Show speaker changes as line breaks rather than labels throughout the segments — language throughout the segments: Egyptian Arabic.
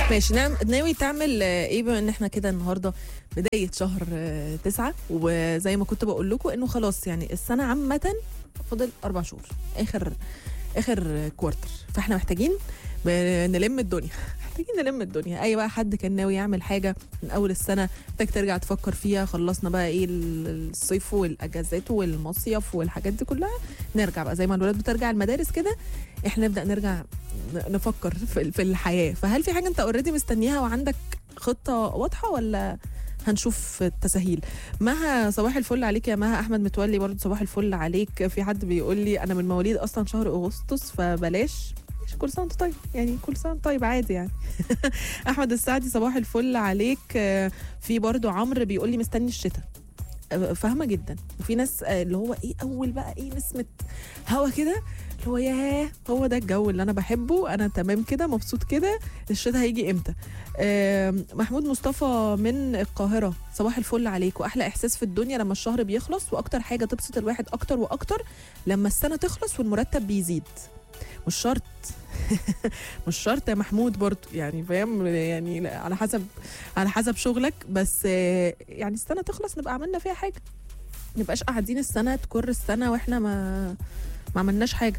ماشي نعم ناوي تعمل آه، ايه بما ان احنا كده النهارده بدايه شهر آه، تسعة وزي ما كنت بقول لكم انه خلاص يعني السنه عامه فاضل اربع شهور اخر اخر كوارتر فاحنا محتاجين ب- نلم الدنيا محتاجين نلم الدنيا اي بقى حد كان ناوي يعمل حاجه من اول السنه محتاج ترجع تفكر فيها خلصنا بقى ايه ال- الصيف والاجازات والمصيف والحاجات دي كلها نرجع بقى زي ما الولاد بترجع المدارس كده احنا نبدا نرجع ن- نفكر في في الحياه فهل في حاجه انت اوريدي مستنيها وعندك خطه واضحه ولا هنشوف التساهيل مها صباح الفل عليك يا مها احمد متولي برضه صباح الفل عليك في حد بيقول لي انا من مواليد اصلا شهر اغسطس فبلاش ماشي، كل سنه وانت طيب يعني كل سنه وانت طيب عادي يعني احمد السعدي صباح الفل عليك آه، في برضه عمرو بيقول لي مستني الشتاء آه، فاهمه جدا وفي ناس آه، اللي هو ايه اول بقى ايه نسمه هوا كده اللي هو ياه هو ده الجو اللي انا بحبه انا تمام كده مبسوط كده الشتاء هيجي امتى آم، محمود مصطفى من القاهره صباح الفل عليك واحلى احساس في الدنيا لما الشهر بيخلص واكتر حاجه تبسط الواحد اكتر واكتر لما السنه تخلص والمرتب بيزيد مش شرط مش شرط يا محمود برضو يعني فاهم يعني لا، على حسب على حسب شغلك بس آه، يعني السنه تخلص نبقى عملنا فيها حاجه نبقاش قاعدين السنه تكر السنه واحنا ما ما عملناش حاجه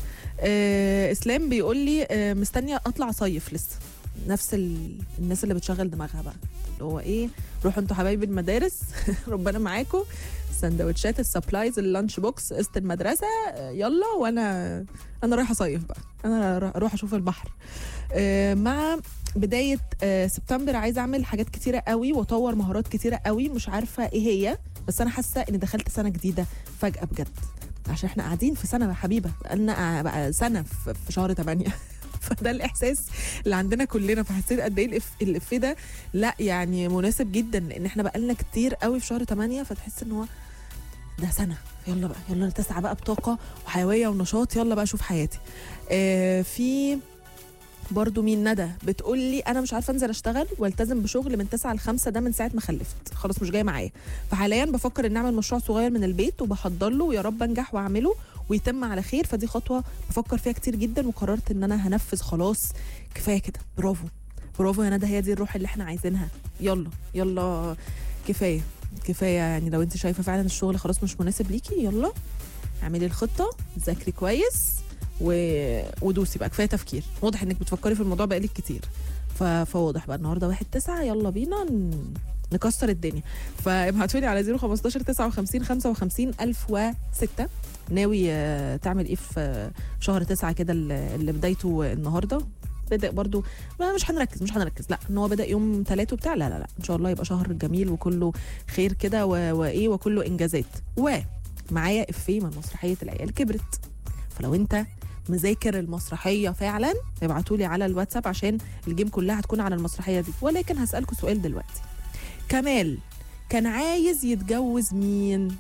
آه اسلام بيقول لي آه مستنيه اطلع صيف لسه نفس ال... الناس اللي بتشغل دماغها بقى اللي هو ايه روحوا انتوا حبايبي المدارس ربنا معاكم سندوتشات السبلايز اللانش بوكس قسط المدرسه آه، يلا وانا انا رايحه اصيف بقى انا را- اروح اشوف البحر آه، مع بدايه آه، سبتمبر عايزه اعمل حاجات كتيره قوي واطور مهارات كتيره قوي مش عارفه ايه هي بس انا حاسه ان دخلت سنه جديده فجاه بجد عشان احنا قاعدين في سنه يا حبيبه بقالنا بقى سنه في في شهر 8 فده الاحساس اللي عندنا كلنا فحسيت قد ايه الإف- الافيه ده لا يعني مناسب جدا لان احنا بقالنا كتير قوي في شهر 8 فتحس ان هو ده سنه يلا بقى يلا تسعى بقى بطاقه وحيويه ونشاط يلا بقى اشوف حياتي آه في برضو مين ندى بتقول لي انا مش عارفه انزل اشتغل والتزم بشغل من 9 ل 5 ده من ساعه ما خلفت خلاص مش جاي معايا فحاليا بفكر ان اعمل مشروع صغير من البيت وبحضر له ويا رب انجح واعمله ويتم على خير فدي خطوه بفكر فيها كتير جدا وقررت ان انا هنفذ خلاص كفايه كده برافو برافو يا ندى هي دي الروح اللي احنا عايزينها يلا يلا كفايه كفايه يعني لو انت شايفه فعلا الشغل خلاص مش مناسب ليكي يلا اعملي الخطه ذاكري كويس و... ودوسي بقى كفايه تفكير واضح انك بتفكري في الموضوع بقالك كتير ف... فواضح بقى النهارده واحد تسعة يلا بينا ن... نكسر الدنيا فابعتوا لي على 015 59 55 1006 ناوي آه، تعمل ايه في آه، شهر تسعة كده اللي اللي بدايته النهارده بدأ برضو ما مش هنركز مش هنركز لا ان هو بدأ يوم ثلاثة وبتاع لا لا لا ان شاء الله يبقى شهر جميل وكله خير كده و- وايه وكله انجازات ومعايا افيه من مسرحية العيال كبرت فلو انت مذاكر المسرحيه فعلا ابعتوا لي على الواتساب عشان الجيم كلها هتكون على المسرحيه دي ولكن هسالكم سؤال دلوقتي كمال كان عايز يتجوز مين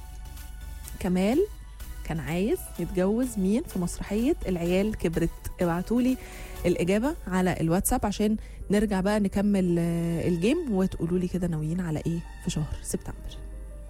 كمال كان عايز يتجوز مين في مسرحيه العيال كبرت ابعتوا لي الاجابه على الواتساب عشان نرجع بقى نكمل آه، الجيم وتقولوا لي كده ناويين على ايه في شهر سبتمبر